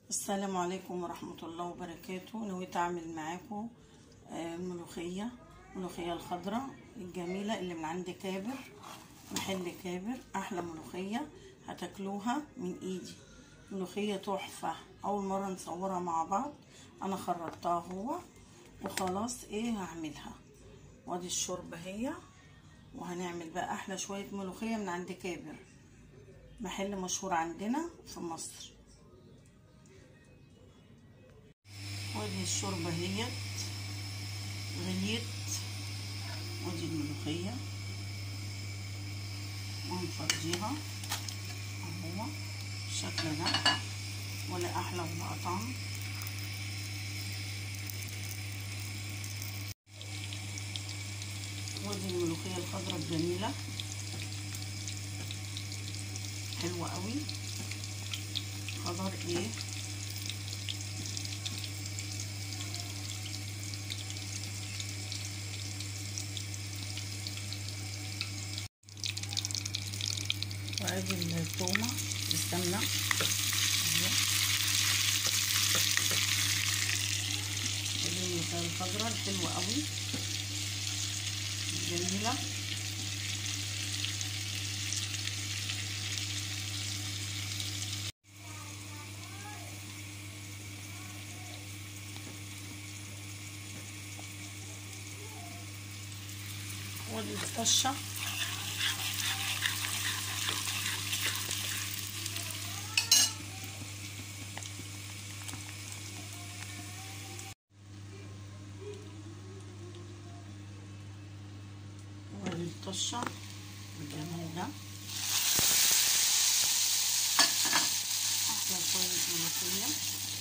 السلام عليكم ورحمة الله وبركاته نويت أعمل معاكم آه، الملوخية الملوخية الخضراء الجميلة اللي من عند كابر محل كابر أحلى ملوخية هتاكلوها من إيدي ملوخية تحفة أول مرة نصورها مع بعض أنا خرجتها هو وخلاص إيه هعملها وادي الشوربة هي وهنعمل بقى أحلى شوية ملوخية من عند كابر محل مشهور عندنا في مصر ودي الشوربة هيت غليت ودي الملوخية وهنفضيها اهو بالشكل ده ولا احلى ولا اطعم ودي الملوخية الخضراء الجميلة حلوة قوي خضار ايه وادي التومه بالسمنه اهي ودي الملوخيه الخضراء الحلوه قوي جميله ودي الطشه ودي الطشة بالجمال ده أحلى شوية ملوخية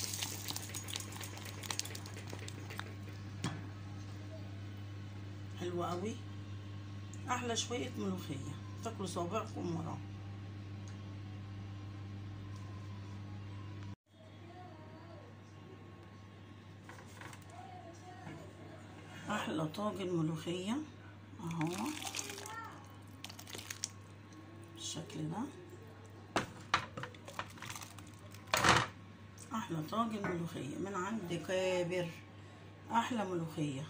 حلوة قوي أحلى شوية ملوخية تاكلوا صوابعكم وراه أحلى طاجن ملوخية اهو بالشكل ده احلى طاجن ملوخيه من عند كابر احلى ملوخيه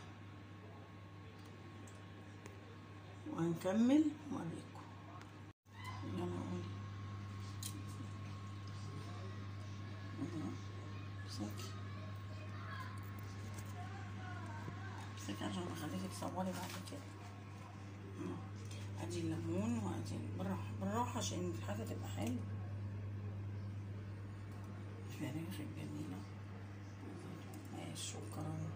وهنكمل نوريكم يلا قولي امسكي امسكي عشان اخليكي تصوري بعد كده ادي الليمون وادي بالراحه بالراحه عشان الحاجه تبقى حلوه الفراخ الجميله ماشي شكرا